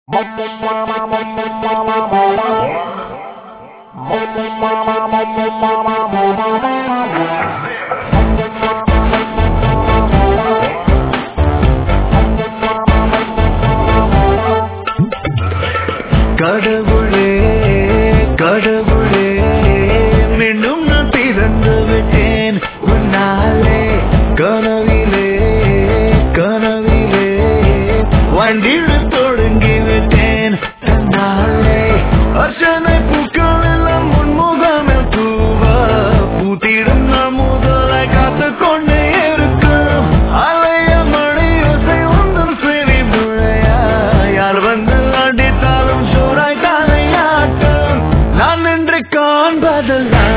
கடவுளே கடவுளே மீண்டும் நான் பிறந்து விட்டேன் உன்னாலே கனவிலே கனவிலே வண்டிடு தொடங்கி விட்டேன் தன்னாலே அர்ச்சனை பூக்கள் எல்லாம் முன்முகமில் தூவ பூத்திடும் நான் முதலை காத்து கொண்டே இருக்கும் அலைய மணி யோசை ஒன்றும் சரி முழையா யார் வந்து அடித்தாலும் சூறாய் தலையாட்டம் நான் நின்று காண்பதெல்லாம்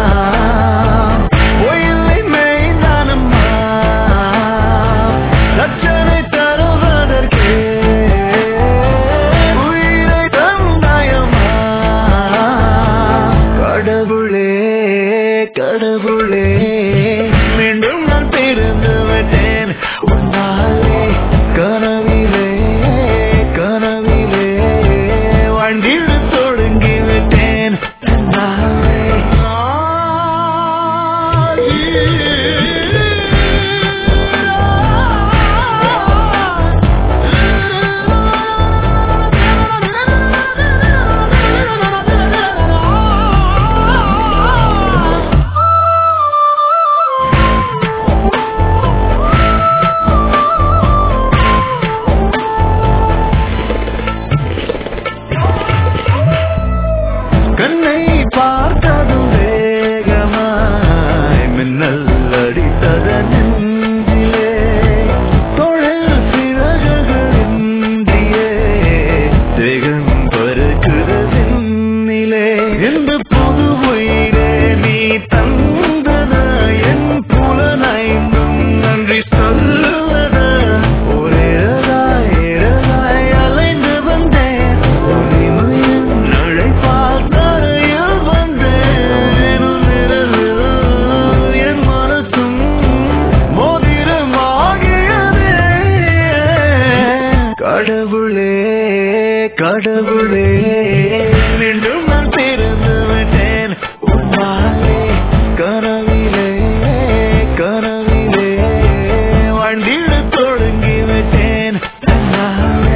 பொய்யில்லை மெய்தானம்மா ரட்சனை தருவதற்கே உயிரை தந்தாயம்மா கடவுளே கடவுளே மீண்டும் நான் பிறந்து விட்டேன் உன்னாலே கனவிலே கனவிலே வண்டிடு தொடங்கி விட்டேன் தன்னாலே கண்ணை பார்த்ததும் வேகமாய் மின்னல் அடித்தது நெஞ்சிலே தொழில் சிறகுகளின்றியே தேகம் பருக்குறதின்னிலே எந்த புது உயிரே நீ தந்தத என் புலனைந்தும் நன்றி சொல்லுவத ஒரே இரவாய் இரவாய் அலைந்து வந்தேன் ஒளிமயின் நழைப்பால் தரையில் வந்தேன் உன் நிழலில் என் மனசும் மோதிரமாகியதே கடவுளே கடவுளே மீண்டும் நான் பிறந்து விட்டேன் உன்னாலே கனவிலே கனவிலே வண்டிடு தொடங்கி விட்டேன் தன்னாலே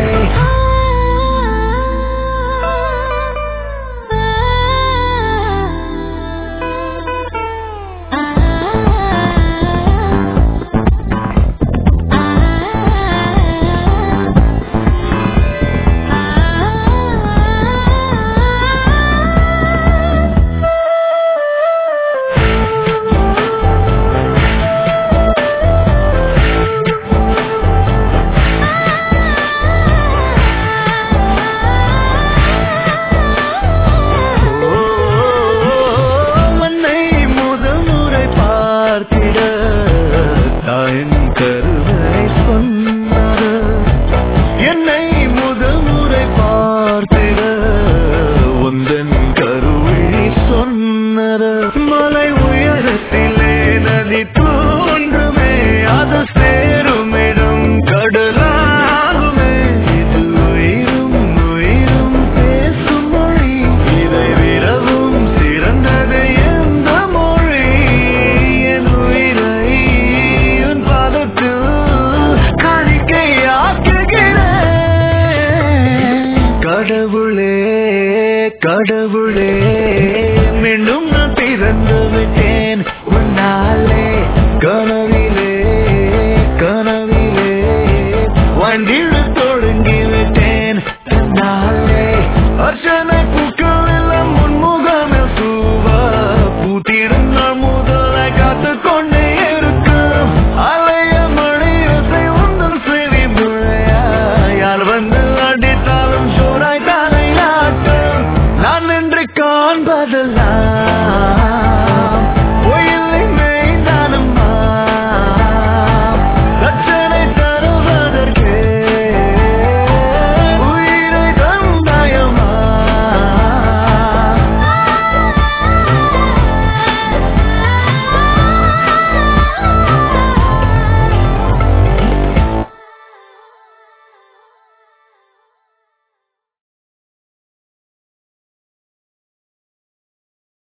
மண்ணை முதல் முறை பார்த்திட தாயின் கருவறை சொன்னது என்னை முதல் முறை பார்த்திட உந்தன் கருவிழி சொன்னது மலை உயரத்திலே நதி தோன்றுமே அது சேருமிடம் கடலாகுமே இது உயிரும் உயிரும் பேசும் மொழி இதை விரவும் சிறந்தது எந்த மொழி என் உயிரை உன் பாதத்தில் காணிக்கையாக்குகிறேன் கடவுளே கடவுளே